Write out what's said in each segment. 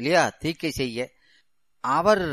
இல்லையா தீக்கை செய்ய அவர்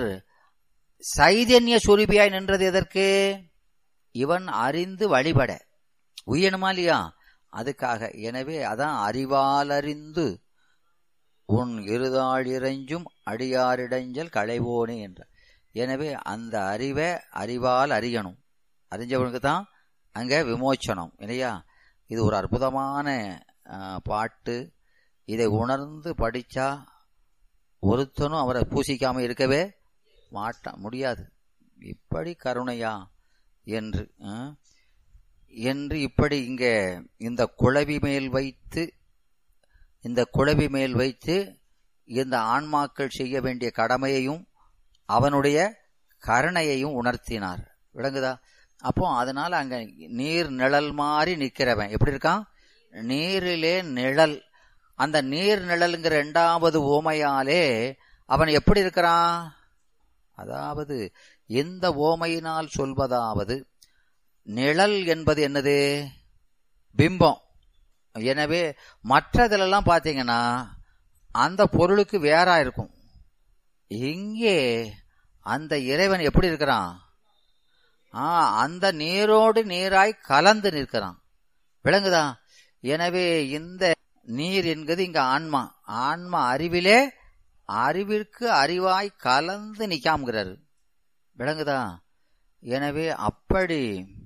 சைதன்ய சுரூபியாய் நின்றது எதற்கு இவன் அறிந்து வழிபட உயணுமா இல்லையா அதுக்காக எனவே அதான் அறிவால் அறிந்து உன் இருதாழிறைஞ்சும் அடியாரிடைஞ்சல் களைவோனே என்ற எனவே அந்த அறிவை அறிவால் அறியணும் அறிஞ்சவனுக்கு தான் அங்க விமோச்சனம் இல்லையா இது ஒரு அற்புதமான ஆஹ், பாட்டு இதை உணர்ந்து படிச்சா ஒருத்தனும் அவரை பூசிக்காம இருக்கவே மாட்டான் முடியாது இப்படி கருணையா என்று ஆ? என்று இப்படி இங்க இந்த குழவி மேல் வைத்து இந்த குழவி மேல் வைத்து இந்த ஆன்மாக்கள் செய்ய வேண்டிய கடமையையும் அவனுடைய கருணையையும் உணர்த்தினார் விளங்குதா அப்போ அதனால அங்க நீர் நிழல் மாதிரி நிக்கிறவன் எப்படி இருக்கான் நீரிலே நிழல் அந்த நீர் நிழலுங்கிற இரண்டாவது ஓமையாலே அவன் எப்படி இருக்கிறான் அதாவது எந்த ஓமையினால் சொல்வதாவது நிழல் என்பது என்னது பிம்பம் எனவே மற்றதிலெல்லாம் பார்த்தீங்கன்னா அந்த பொருளுக்கு வேறா இருக்கும் இங்கே அந்த இறைவன் எப்படி இருக்கிறான் ஆ அந்த நீரோடு நீராய் கலந்து நிற்கிறான் விளங்குதா எனவே இந்த நீர் என்கிறது இங்க ஆன்மா ஆன்மா அறிவிலே அறிவிற்கு அறிவாய் கலந்து நிக்காம்கிறாரு விளங்குதா எனவே அப்படி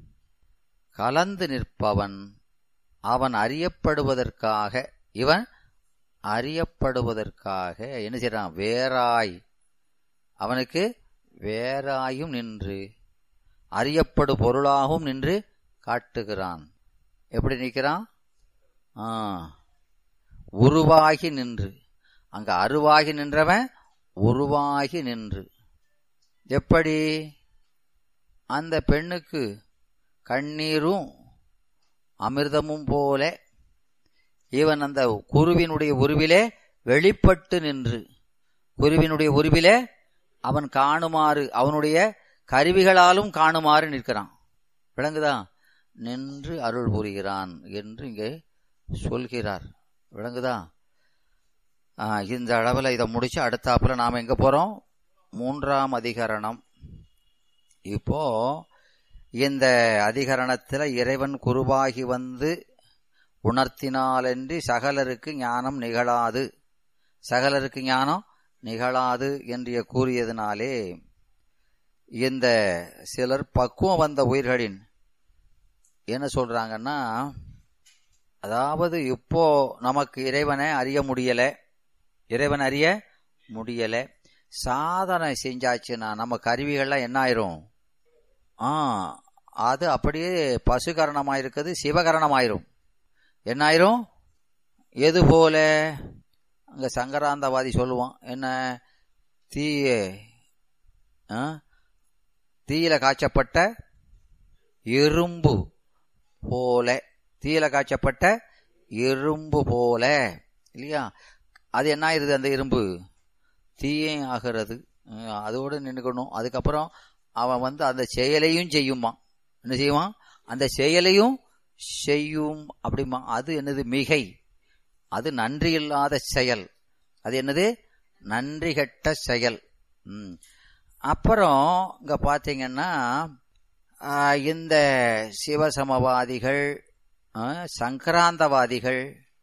கலந்து நிற்பவன் அவன் அறியப்படுவதற்காக இவன் அறியப்படுவதற்காக என்ன செய்யறான் வேறாய் அவனுக்கு வேறாயும் நின்று அறியப்படு பொருளாகவும் நின்று காட்டுகிறான் எப்படி நிற்கிறான் ஆ உருவாகி நின்று அங்க அருவாகி நின்றவன் உருவாகி நின்று எப்படி அந்த பெண்ணுக்கு கண்ணீரும் அமிர்தமும் போல இவன் அந்த குருவினுடைய உருவிலே வெளிப்பட்டு நின்று குருவினுடைய உருவிலே அவன் காணுமாறு அவனுடைய கருவிகளாலும் காணுமாறு நிற்கிறான் விளங்குதா நின்று அருள் புரிகிறான் என்று இங்கே சொல்கிறார் விளங்குதா ஆ, இந்த அளவில் இதை முடிச்சு அடுத்தாப்புல நாம் எங்க போறோம் மூன்றாம் அதிகரணம் இப்போ இந்த அதிகரணத்தில் இறைவன் குருவாகி வந்து உணர்த்தினாலன்றி சகலருக்கு ஞானம் நிகழாது சகலருக்கு ஞானம் நிகழாது என்று கூறியதினாலே இந்த சிலர் பக்குவம் வந்த உயிர்களின் என்ன சொல்றாங்கன்னா அதாவது இப்போ நமக்கு இறைவனை அறிய முடியல இறைவன் அறிய முடியல சாதனை செஞ்சாச்சுன்னா நம்ம கருவிகள்லாம் என்ன ஆயிரும் ஆ அது அப்படியே பசுகரணமா இருக்குது சிவகரணமாயிரும் என்ன ஆயிரும் எது போல அங்க சங்கராந்தவாதி சொல்லுவான் என்ன தீய ஆ? தீயில காய்ச்சப்பட்ட இரும்பு போல தீயில காய்ச்சப்பட்ட இரும்பு போல இல்லையா அது என்ன ஆயிருது அந்த இரும்பு தீயே ஆகிறது அஹ் அதோடு நின்றுக்கணும் அதுக்கப்புறம் அவன் வந்து அந்த செயலையும் செய்யுமா என்ன செய்வான் அந்த செயலையும் செய்யும் அப்படிமா அது என்னது மிகை அது நன்றி இல்லாத செயல் அது என்னது நன்றி கெட்ட செயல் ம். அப்புறம் இங்க பாத்தீங்கன்னா ஆஹ், இந்த சிவசமவாதிகள் ஆஹ், சங்கராந்தவாதிகள்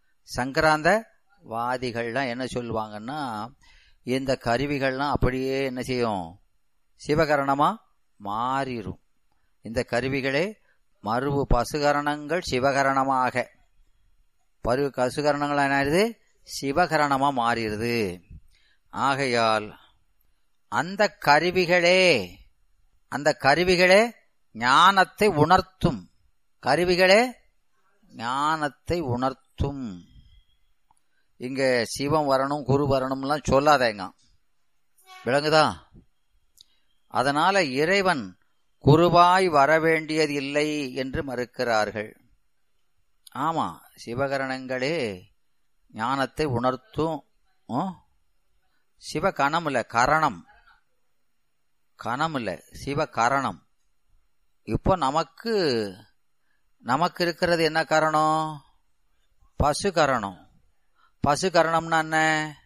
சங்கராந்தவாதிகள்லாம் என்ன சொல்லுவாங்கன்னா இந்த கருவிகள்லாம் அப்படியே என்ன செய்யும் சிவகரணமா மாறிடும் இந்த கருவிகளே மறுவு பசுகரணங்கள் சிவகரணமாக பரு கசுகரணங்கள் என்ன ஆயிடுது சிவகரணமா மாறிடுது ஆகையால் அந்த கருவிகளே அந்த கருவிகளே ஞானத்தை உணர்த்தும் கருவிகளே ஞானத்தை உணர்த்தும் இங்க சிவம் வரணும் குரு வரணும்லாம் சொல்லாதேங்க விளங்குதா அதனால இறைவன் குருவாய் வரவேண்டியது இல்லை என்று மறுக்கிறார்கள் ஆமா சிவகரணங்களே ஞானத்தை உணர்த்தும் ஆ? சிவகணம் இல்ல கரணம் கணம் இல்ல சிவகரணம் இப்போ நமக்கு நமக்கு இருக்கிறது என்ன காரணம் பசு கரணம் பசு கரணம்னா என்ன